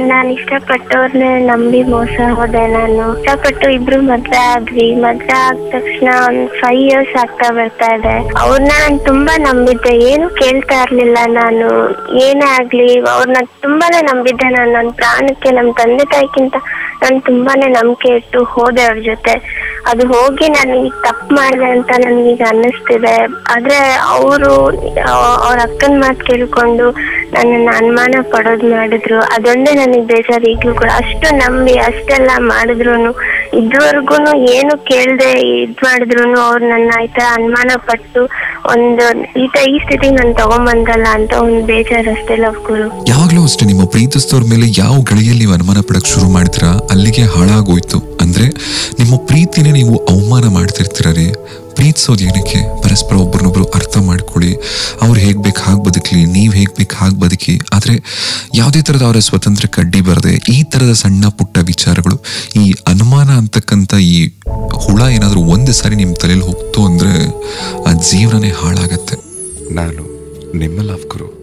ನಾನು ಇಷ್ಟಪಟ್ಟವ್ರನ್ನ ನಂಬಿ ಮೋಸ ಹೋದೆ ನಾನು ಇಷ್ಟಪಟ್ಟು ಇಬ್ರು ಮದ್ವೆ ಆದ್ವಿ ಮದ್ವೆ ಆದ ತಕ್ಷಣ ಒಂದ್ ಫೈವ್ ಇಯರ್ಸ್ ಆಗ್ತಾ ಬರ್ತಾ ಇದೆ ಅವ್ರನ್ನ ನಾನು ತುಂಬಾ ನಂಬಿದ್ದೆ ಏನು ಕೇಳ್ತಾ ಇರ್ಲಿಲ್ಲ ನಾನು ಏನೇ ಆಗ್ಲಿ ಅವ್ರನ್ನ ತುಂಬಾನೇ ನಂಬಿದ್ದೆ ನಾನು ನನ್ನ ಪ್ರಾಣಕ್ಕೆ ನಮ್ ತಂದೆ ತಾಯಿಗಿಂತ ನಾನು ತುಂಬಾನೇ ನಂಬಿಕೆ ಇಟ್ಟು ಹೋದೆ ಅವ್ರ ಜೊತೆ ಅದು ಹೋಗಿ ನಾನು ಈಗ ತಪ್ಪು ಮಾಡಿದೆ ಅಂತ ನನಗೀಗ ಅನ್ನಿಸ್ತಿದೆ ಆದ್ರೆ ಅವರು ಅವ್ರ ಅಕ್ಕನ ಮಾತು ಕೇಳ್ಕೊಂಡು ನನ್ನನ್ನು ಅನುಮಾನ ಪಡೋದು ಮಾಡಿದ್ರು ಅದೊಂದೇ ನನಗೆ ಬೇಜಾರು ಈಗಲೂ ಕೂಡ ಅಷ್ಟು ನಂಬಿ ಅಷ್ಟೆಲ್ಲ ಮಾಡಿದ್ರು ಇದುವರೆಗೂ ಏನು ಕೇಳದೆ ಇದ್ ಮಾಡಿದ್ರು ಅವ್ರು ನನ್ನ ಈ ತರ ಅನುಮಾನ ಪಟ್ಟು ಒಂದು ಈ ತ ಈ ಸ್ಥಿತಿಗೆ ನಾನು ತಗೊಂಬಂದಲ್ಲ ಅಂತ ಒಂದು ಬೇಜಾರು ಅಷ್ಟೇ ಲವ್ ಗುರು ಯಾವಾಗ್ಲೂ ಅಷ್ಟೇ ನಿಮ್ಮ ಪ್ರೀತಿಸಿದವ್ರ ಮೇಲೆ ಯಾವ ಗಳಿಯಲ್ಲಿ ನೀವು ಅನುಮಾನ ಪಡಕ್ ಶುರು ಮಾಡ್ತೀರಾ ಅಲ್ಲಿಗೆ ಹಾಳಾಗೋಯ್ತು ಅಂದ್ರೆ ನಿಮ್ಮ ಪ್ರೀತಿನೇ ನೀವು ಅವಮಾನ ಮಾಡ್ತಿರ್ತೀರ ರೀ ಪ್ರೀತಿಸೋದು ಏನಕ್ಕೆ ಪರಸ್ಪರ ಒಬ್ರನ್ನೊಬ್ರು ಅರ್ಥ ಮಾಡ್ಕೊಳ್ಳಿ ಅವ್ರು ಹೇಗ್ ಬೇಕು ಹಾಗೆ ಬದುಕಲಿ ನೀವು ಹೇಗ್ ಬೇಕು ಹಾಗೆ ಬದುಕಿ ಆದ್ರೆ ಯಾವುದೇ ಥರದ ಅವರ ಸ್ವತಂತ್ರಕ್ಕೆ ಅಡ್ಡಿ ಬರದೆ ಈ ಥರದ ಸಣ್ಣ ಪುಟ್ಟ ವಿಚಾರಗಳು ಈ ಅನುಮಾನ ಅಂತಕ್ಕಂಥ ಈ ಹುಳ ಏನಾದರೂ ಒಂದು ಸಾರಿ ನಿಮ್ಮ ತಲೆಯಲ್ಲಿ ಹೋಗ್ತು ಅಂದ್ರೆ ಆ ಜೀವನನೇ ಹಾಳಾಗತ್ತೆ ನಾನು ನಿಮ್ಮ ಲವ್ ಗುರು